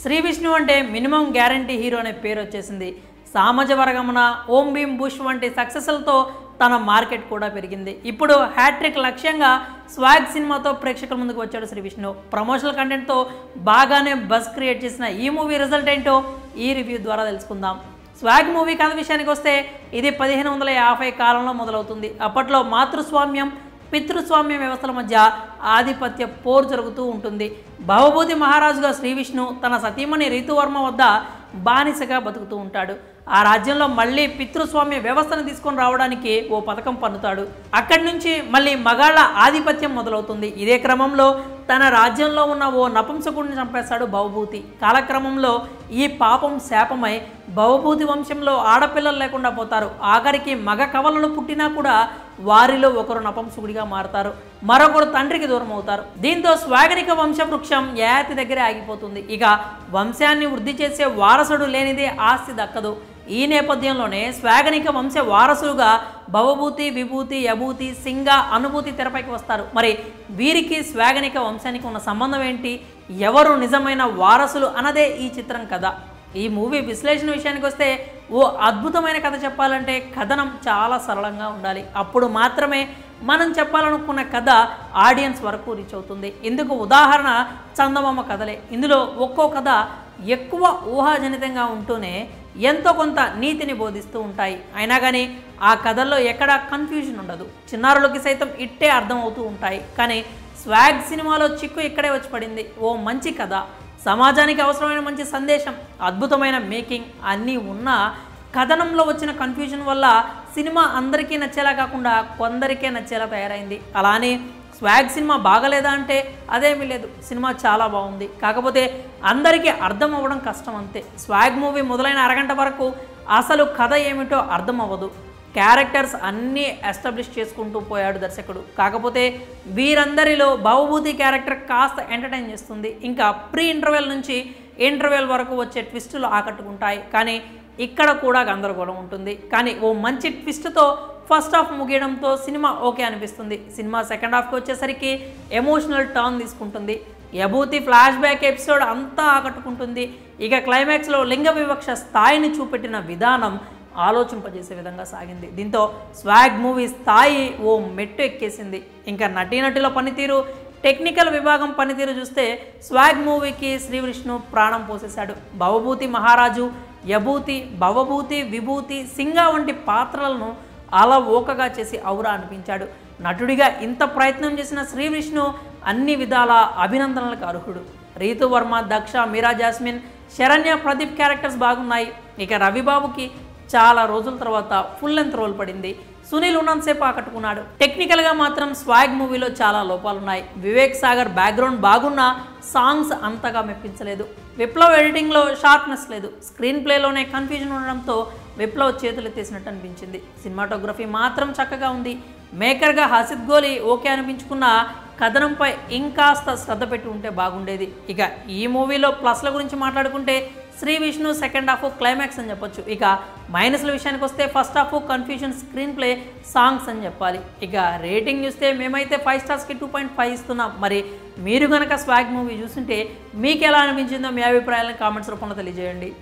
శ్రీ విష్ణు అంటే minimum guarantee hero అనే పేరు వచ్చేసింది సామాజ వర్గమున ఓం భీమ్ బుష్ వంటి సక్సెస్లతో తన మార్కెట్ కూడా పెరిగింది ఇప్పుడు హ్యాట్రిక్ లక్ష్యంగా స్వాగ్ సినిమాతో ప్రేక్షకుల ముందుకు వచ్చాడు శ్రీ విష్ణు ప్రమోషనల్ కంటెంట్తో బాగానే బజ్ క్రియేట్ చేసిన ఈ మూవీ రిజల్ట్ ఏంటో ఈ రివ్యూ ద్వారా తెలుసుకుందాం స్వాగ్ మూవీ కథ విషయానికి వస్తే ఇది పదిహేను వందల యాభై కాలంలో మొదలవుతుంది అప్పట్లో మాతృస్వామ్యం పితృస్వామ్య వ్యవస్థల మధ్య ఆధిపత్య పోరు జరుగుతూ ఉంటుంది భవభూతి మహారాజుగా శ్రీ విష్ణు తన సతీమణి రీతువర్మ వద్ద బానిసగా బతుకుతూ ఉంటాడు ఆ రాజ్యంలో మళ్ళీ పితృస్వామ్య వ్యవస్థను తీసుకొని రావడానికి ఓ పథకం పన్నుతాడు అక్కడి నుంచి మళ్ళీ మగాళ్ళ ఆధిపత్యం మొదలవుతుంది ఇదే క్రమంలో తన రాజ్యంలో ఉన్న ఓ నపుంసకుడిని చంపేస్తాడు భవభూతి కాలక్రమంలో ఈ పాపం శాపమై భవభూతి వంశంలో ఆడపిల్లలు లేకుండా పోతారు ఆఖరికి మగ కవలలు పుట్టినా కూడా వారిలో ఒకరు నపంసకుడిగా మారతారు మరొకరు తండ్రికి దూరం అవుతారు దీంతో స్వాగనిక వంశవృక్షం యాతి దగ్గరే ఆగిపోతుంది ఇక వంశాన్ని వృద్ధి చేసే వారసుడు లేనిదే ఆస్తి దక్కదు ఈ నేపథ్యంలోనే స్వాగనిక వంశ వారసులుగా భవభూతి విభూతి యభూతి సింగ అనుభూతి తెరపైకి వస్తారు మరి వీరికి స్వాగనిక వంశానికి ఉన్న సంబంధం ఏంటి ఎవరు నిజమైన వారసులు అన్నదే ఈ చిత్రం కథ ఈ మూవీ విశ్లేషణ విషయానికి వస్తే ఓ అద్భుతమైన కథ చెప్పాలంటే కథనం చాలా సరళంగా ఉండాలి అప్పుడు మాత్రమే మనం చెప్పాలనుకున్న కథ ఆడియన్స్ వరకు రీచ్ అవుతుంది ఇందుకు ఉదాహరణ చందమామ కథలే ఇందులో ఒక్కో కథ ఎక్కువ ఊహాజనితంగా ఉంటూనే ఎంతో కొంత నీతిని బోధిస్తూ ఉంటాయి అయినా కానీ ఆ కథల్లో ఎక్కడా కన్ఫ్యూజన్ ఉండదు చిన్నారులకి సైతం ఇట్టే అర్థమవుతూ ఉంటాయి కానీ స్వాగ్ సినిమాలో చిక్కు ఇక్కడే వచ్చి పడింది ఓ మంచి కథ సమాజానికి అవసరమైన మంచి సందేశం అద్భుతమైన మేకింగ్ అన్నీ ఉన్నా కథనంలో వచ్చిన కన్ఫ్యూజన్ వల్ల సినిమా అందరికీ నచ్చేలా కాకుండా కొందరికే నచ్చేలా తయారైంది అలానే స్వాగ్ సినిమా బాగలేదా అంటే అదేమీ లేదు సినిమా చాలా బాగుంది కాకపోతే అందరికీ అర్థం అవ్వడం కష్టం అంతే స్వాగ్ మూవీ మొదలైన అరగంట వరకు అసలు కథ ఏమిటో అర్థం అవ్వదు క్యారెక్టర్స్ అన్నీ ఎస్టాబ్లిష్ చేసుకుంటూ పోయాడు దర్శకుడు కాకపోతే వీరందరిలో భవభూతి క్యారెక్టర్ కాస్త ఎంటర్టైన్ చేస్తుంది ఇంకా ప్రీ ఇంటర్వెల్ నుంచి ఇంటర్వెల్ వరకు వచ్చే ట్విస్టులు ఆకట్టుకుంటాయి కానీ ఇక్కడ కూడా గందరగోళం ఉంటుంది కానీ ఓ మంచి ట్విస్ట్తో ఫస్ట్ హాఫ్ ముగియడంతో సినిమా ఓకే అనిపిస్తుంది సినిమా సెకండ్ హాఫ్కి వచ్చేసరికి ఎమోషనల్ టర్న్ తీసుకుంటుంది యభూతి ఫ్లాష్ బ్యాక్ ఎపిసోడ్ అంతా ఆకట్టుకుంటుంది ఇక క్లైమాక్స్లో లింగ వివక్ష స్థాయిని చూపెట్టిన విధానం ఆలోచింపజేసే విధంగా సాగింది దీంతో స్వాగ్ మూవీ స్థాయి ఓ మెట్టు ఎక్కేసింది ఇంకా నటీనటుల పనితీరు టెక్నికల్ విభాగం పనితీరు చూస్తే స్వాగ్ మూవీకి శ్రీ విష్ణు ప్రాణం పోసేశాడు భవభూతి మహారాజు యభూతి భవభూతి విభూతి సింగ వంటి పాత్రలను అలా ఓకగా చేసి ఔరా అనిపించాడు నటుడిగా ఇంత ప్రయత్నం చేసిన శ్రీ విష్ణు అన్ని విధాల అభినందనలకు అర్హుడు రీతు వర్మ దక్ష మీరా జాస్మిన్ శరణ్య ప్రదీప్ క్యారెక్టర్స్ బాగున్నాయి ఇక రవిబాబుకి చాలా రోజుల తర్వాత ఫుల్ లెంత్ రోల్ పడింది సునీల్ ఉన్నంతసేపు ఆకట్టుకున్నాడు టెక్నికల్గా మాత్రం స్వాగ్ మూవీలో చాలా లోపాలున్నాయి వివేక్ సాగర్ బ్యాక్గ్రౌండ్ బాగున్నా సాంగ్స్ అంతగా మెప్పించలేదు విప్లవ్ ఎడిటింగ్లో షార్ప్నెస్ లేదు స్క్రీన్ ప్లేలోనే కన్ఫ్యూజన్ ఉండడంతో విప్లవ్ చేతులు ఎత్తేసినట్టు అనిపించింది సినిమాటోగ్రఫీ మాత్రం చక్కగా ఉంది మేకర్గా హసిద్ గోలీ ఓకే అనిపించుకున్న కథనంపై ఇంకాస్త శ్రద్ధ పెట్టి ఉంటే బాగుండేది ఇక ఈ మూవీలో ప్లస్ల గురించి మాట్లాడుకుంటే Sree Vishnu second half climax అని చెప్పొచ్చు ఇక మైనస్ల విషయానికి వస్తే first half confusion screen play songs అని చెప్పాలి ఇక రేటింగ్ చూస్తే మేమైతే ఫైవ్ స్టార్స్కి టూ పాయింట్ ఫైవ్ ఇస్తున్నాం మరి మీరు కనుక స్వాగ్ మూవీ చూస్తుంటే మీకు ఎలా అనిపించిందో మీ అభిప్రాయాలను కామెంట్స్ రూపంలో తెలియజేయండి